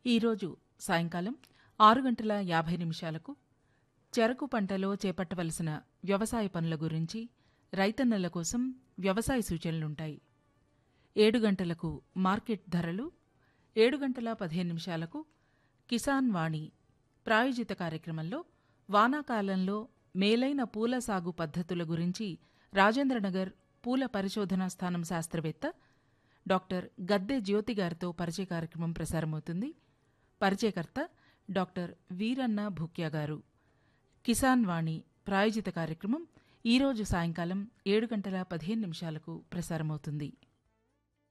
ఈరోజు సాయంకాలం ఆరు గంటల యాభై నిమిషాలకు చెరకు పంటలో చేపట్టవలసిన వ్యవసాయ పనుల గురించి రైతన్నల కోసం వ్యవసాయ సూచనలుంటాయి ఏడు గంటలకు మార్కెట్ ధరలు ఏడు గంటల పదిహేను నిమిషాలకు కిసాన్ వాణి ప్రాయోజిత కార్యక్రమంలో వానాకాలంలో మేలైన పూల సాగు పద్ధతుల గురించి రాజేంద్రనగర్ పూల పరిశోధనా స్థానం శాస్త్రవేత్త డాక్టర్ గద్దె జ్యోతి గారితో పరిచయ కార్యక్రమం ప్రసారమవుతుంది పరిచయకర్త డాక్టర్ వీరన్న భూక్యా గారు కిసాన్ వాణి ప్రాయోజిత కార్యక్రమం ఈరోజు సాయంకాలం ఏడు గంటల పదిహేను నిమిషాలకు ప్రసారమవుతుంది